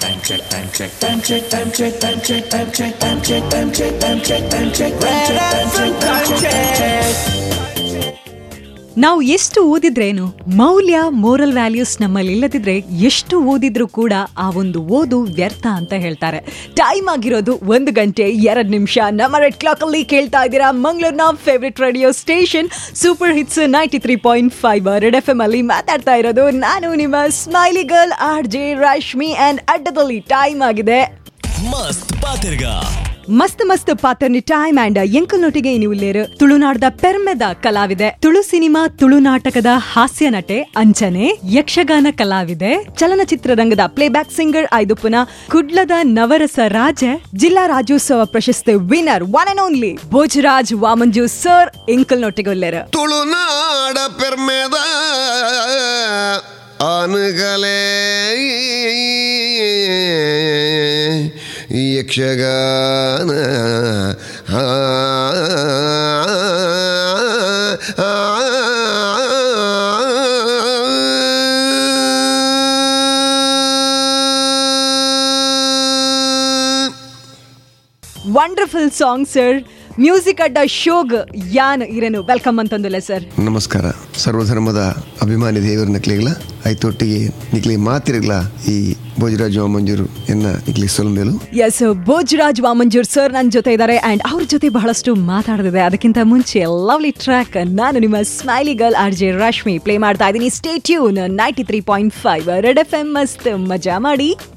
time check, time check, time check, time check, time check, time check, time check, time check, time check, time check, time check, time check, time check. ನಾವು ಎಷ್ಟು ಓದಿದ್ರೇನು ಮೌಲ್ಯ moral values ನಮ್ಮಲ್ಲಿ ಇಲ್ಲದಿದ್ರೆ ಎಷ್ಟು ಓದಿದ್ರೂ ಕೂಡ ಆ ಒಂದು ಓದು ವ್ಯರ್ಥ ಅಂತ ಹೇಳ್ತಾರೆ ಟೈಮ್ ಆಗಿರೋದು ಒಂದು ಗಂಟೆ ಎರಡು ನಿಮಿಷ ನಮ್ಮ ರೆಡ್ ಕ್ಲಾಕ್ ಅಲ್ಲಿ ಕೇಳ್ತಾ ಇದ್ದೀರಾ ಮಂಗಳೂರಿನ favourite radio station super hits ninety three point five red F M ಅಲ್ಲಿ ಮಾತಾಡ್ತಾ ಇರೋದು ನಾನು ನಿಮ್ಮ smiley girl R J Rashmi and ಅಡ್ಡದಲ್ಲಿ ಟೈಮ್ ಆಗಿದೆ ಮಸ್ತ್ ಪಾತಿರ್ಗ ಮಸ್ತ್ ಮಸ್ತ್ ಪಾತರ್ನಿ ಟೈಮ್ ಅಂಡ್ ಎಂಕಲ್ನೊಟ್ಟಿಗೆ ನೀವು ಇಲ್ಲೇರು ತುಳುನಾಡದ ಪೆರ್ಮೆದ ಕಲಾವಿದೆ ತುಳು ಸಿನಿಮಾ ತುಳು ನಾಟಕದ ಹಾಸ್ಯ ನಟೆ ಅಂಚನೆ ಯಕ್ಷಗಾನ ಕಲಾವಿದೆ ಚಲನಚಿತ್ರರಂಗದ ಪ್ಲೇಬ್ಯಾಕ್ ಸಿಂಗರ್ ಆಯ್ದು ಪುನಃ ಕುಡ್ಲದ ನವರಸ ರಾಜ ಜಿಲ್ಲಾ ರಾಜ್ಯೋತ್ಸವ ಪ್ರಶಸ್ತಿ winner one and only Bhojraj Vamanju sir ಎಂಕಲ್ನೊಟ್ಟಿಗೆ ಇಲ್ಲೇರು ತುಳುನಾಡ ಪೆರ್ಮೆದ ಆನುಗಲೇ ಯಕ್ಷಗಾನ ಆ, ಆ, ಆ. ವಂಡರ್ಫುಲ್ ಸಾಂಗ್ ಸರ್ ಮ್ಯೂಸಿಕ್ ಅಡ್ಡ ಶೋಗ್ ಯಾನ್ ಇರೇನು ವೆಲ್ಕಮ್ ಅಂತಂದಿಲ್ಲ ಸರ್ ನಮಸ್ಕಾರ ಸರ್ವಧರ್ಮದ ಅಭಿಮಾನಿ ದೇವರ ನಕ್ಲಿಗ್ಲ ಐತೊಟ್ಟಿಗೆ ನಿಕ್ಲಿ ಮಾತಿರ್ಗ್ಲ ಈ ಭೋಜರಾಜ ಮಂಜೂರು ಎನ್ನ ನಿಕ್ಲಿ ಸೊಲಂದೇಲು ಎಸ್ ಭೋಜರಾಜ್ ವಾಮಂಜೂರ್ ಸರ್ ನನ್ನ ಜೊತೆ ಇದ್ದಾರೆ ಅಂಡ್ ಅವ್ರ ಜೊತೆ ಬಹಳಷ್ಟು ಮಾತಾಡಿದೆ ಅದಕ್ಕಿಂತ ಮುಂಚೆ ಲವ್ಲಿ ಟ್ರ್ಯಾಕ್ ನಾನು ನಿಮ್ಮ smiley girl R J Rashmi play ಮಾಡ್ತಾ ಇದ್ದೀನಿ stay tune ninety three point five red F M ಮಸ್ತ್ ಮಜಾ ಮಾಡಿ